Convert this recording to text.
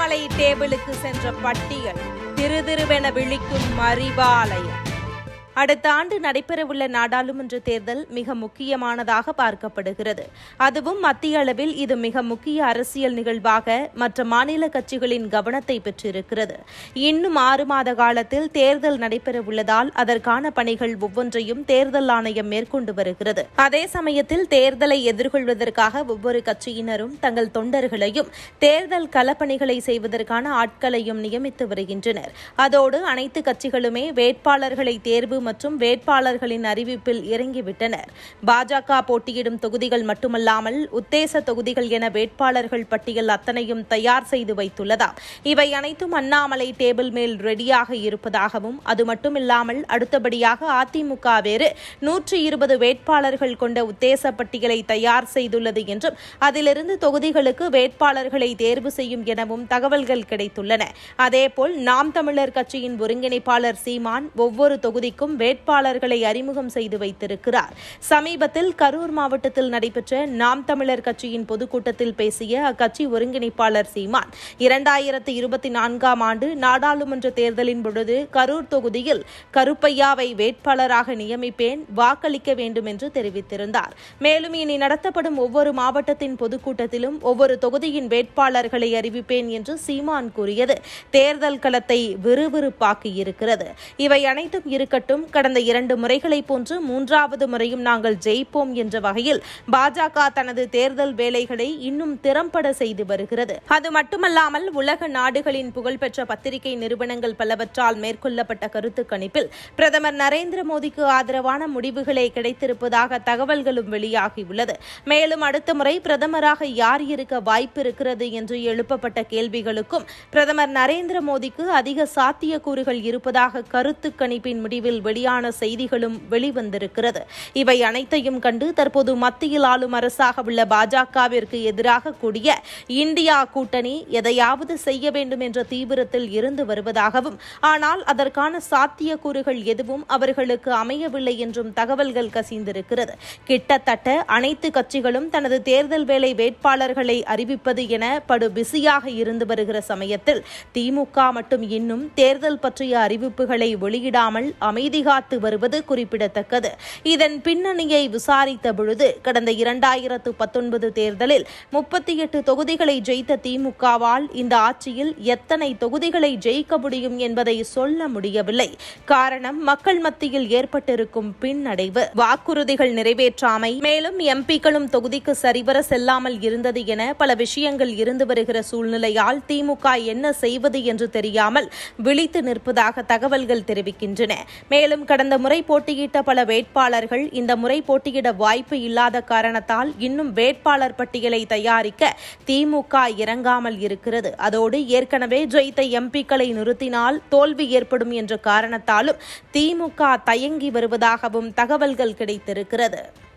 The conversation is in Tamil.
அண்ணாமலை டேபிளுக்கு சென்ற பட்டியல் திருதிருவென விழிக்கும் அறிவாலயம் அடுத்த ஆண்டு நடைபெறவுள்ள நாடாளுமன்ற தேர்தல் மிக முக்கியமானதாக பார்க்கப்படுகிறது அதுவும் மத்திய அளவில் இது மிக முக்கிய அரசியல் நிகழ்வாக மற்ற மாநில கட்சிகளின் கவனத்தை பெற்றிருக்கிறது இன்னும் ஆறு மாத காலத்தில் தேர்தல் நடைபெறவுள்ளதால் அதற்கான பணிகள் ஒவ்வொன்றையும் தேர்தல் ஆணையம் மேற்கொண்டு வருகிறது அதே சமயத்தில் தேர்தலை எதிர்கொள்வதற்காக ஒவ்வொரு கட்சியினரும் தங்கள் தொண்டர்களையும் தேர்தல் களப்பணிகளை செய்வதற்கான ஆட்களையும் நியமித்து வருகின்றனர் அதோடு அனைத்து கட்சிகளுமே வேட்பாளர்களை தேர்வு மற்றும் வேட்பாளர்களின் அறிவிப்பில் இறங்கிவிட்டனர் பாஜக போட்டியிடும் தொகுதிகள் மட்டுமல்லாமல் உத்தேச தொகுதிகள் என வேட்பாளர்கள் பட்டியல் அத்தனையும் தயார் செய்து வைத்துள்ளதாம் இவை அனைத்தும் அண்ணாமலை டேபிள் மேல் ரெடியாக இருப்பதாகவும் அது மட்டுமில்லாமல் அடுத்தபடியாக அதிமுக வேறு நூற்றி இருபது வேட்பாளர்கள் கொண்ட உத்தேச பட்டியலை தயார் செய்துள்ளது என்றும் அதிலிருந்து தொகுதிகளுக்கு வேட்பாளர்களை தேர்வு செய்யும் எனவும் தகவல்கள் கிடைத்துள்ளன அதேபோல் நாம் தமிழர் கட்சியின் ஒருங்கிணைப்பாளர் சீமான் ஒவ்வொரு தொகுதிக்கும் வேட்பாளர்களை அறிமுகம் செய்து வைத்திருக்கிறார் சமீபத்தில் கரூர் மாவட்டத்தில் நடைபெற்ற நாம் தமிழர் கட்சியின் பொதுக்கூட்டத்தில் பேசிய அக்கட்சி ஒருங்கிணைப்பாளர் சீமான் இரண்டாயிரத்து இருபத்தி நான்காம் ஆண்டு நாடாளுமன்ற தேர்தலின் பொழுது கரூர் தொகுதியில் கருப்பையாவை வேட்பாளராக நியமிப்பேன் வாக்களிக்க வேண்டும் என்று தெரிவித்திருந்தார் மேலும் இனி நடத்தப்படும் ஒவ்வொரு மாவட்டத்தின் பொதுக்கூட்டத்திலும் ஒவ்வொரு தொகுதியின் வேட்பாளர்களை அறிவிப்பேன் என்று சீமான் கூறியது தேர்தல் களத்தை விறுவிறுப்பாக்கி இருக்கிறது இவை அனைத்தும் இருக்கட்டும் கடந்த இரண்டு முறைகளைப் போன்று மூன்றாவது முறையும் நாங்கள் ஜெயிப்போம் என்ற வகையில் பாஜக தனது தேர்தல் வேலைகளை இன்னும் திறம்பட செய்து வருகிறது அது மட்டுமல்லாமல் உலக நாடுகளின் புகழ்பெற்ற பத்திரிகை நிறுவனங்கள் பலவற்றால் மேற்கொள்ளப்பட்ட கருத்து கணிப்பில் பிரதமர் நரேந்திர மோடிக்கு ஆதரவான முடிவுகளே கிடைத்திருப்பதாக தகவல்களும் வெளியாகியுள்ளது மேலும் அடுத்த முறை பிரதமராக யார் இருக்க வாய்ப்பு இருக்கிறது என்று எழுப்பப்பட்ட கேள்விகளுக்கும் பிரதமர் நரேந்திர மோடிக்கு அதிக சாத்தியக்கூறுகள் இருப்பதாக கருத்து கணிப்பின் முடிவில் வெளியான செய்திகளும் வெளிவந்திருக்கிறது இவை அனைத்தையும் கண்டு தற்போது மத்தியில் ஆளும் அரசாக உள்ள பாஜகவிற்கு எதிராக கூடிய இந்தியா கூட்டணி எதையாவது செய்ய வேண்டும் என்ற தீவிரத்தில் இருந்து வருவதாகவும் ஆனால் அதற்கான சாத்தியக்கூறுகள் எதுவும் அவர்களுக்கு அமையவில்லை என்றும் தகவல்கள் கசிந்திருக்கிறது கிட்டத்தட்ட அனைத்து கட்சிகளும் தனது தேர்தல் வேலை வேட்பாளர்களை அறிவிப்பது என படு பிஸியாக இருந்து வருகிற சமயத்தில் திமுக மட்டும் இன்னும் தேர்தல் பற்றிய அறிவிப்புகளை வெளியிடாமல் அமைதி காத்து வருவது குறிப்பிடத்தக்கது இதன் பின்னணியை விசாரித்த பொழுது கடந்த இரண்டாயிரத்து பத்தொன்பது தேர்தலில் முப்பத்தி எட்டு தொகுதிகளை ஜெயித்த திமுகவால் இந்த ஆட்சியில் எத்தனை தொகுதிகளை ஜெயிக்க முடியும் என்பதை சொல்ல முடியவில்லை காரணம் மக்கள் மத்தியில் ஏற்பட்டிருக்கும் பின்னடைவு வாக்குறுதிகள் நிறைவேற்றாமை மேலும் எம்பிக்களும் தொகுதிக்கு சரிவர செல்லாமல் இருந்தது என பல விஷயங்கள் இருந்து வருகிற சூழ்நிலையால் திமுக என்ன செய்வது என்று தெரியாமல் விழித்து நிற்பதாக தகவல்கள் தெரிவிக்கின்றன மேலும் கடந்த முறை போட்டியிட்ட பல வேட்பாளர்கள் இந்த முறை போட்டியிட வாய்ப்பு இல்லாத காரணத்தால் இன்னும் வேட்பாளர் பட்டியலை தயாரிக்க திமுக இறங்காமல் இருக்கிறது அதோடு ஏற்கனவே ஜெயித்த எம்பிக்களை நிறுத்தினால் தோல்வி ஏற்படும் என்ற காரணத்தாலும் திமுக தயங்கி வருவதாகவும் தகவல்கள் கிடைத்திருக்கிறது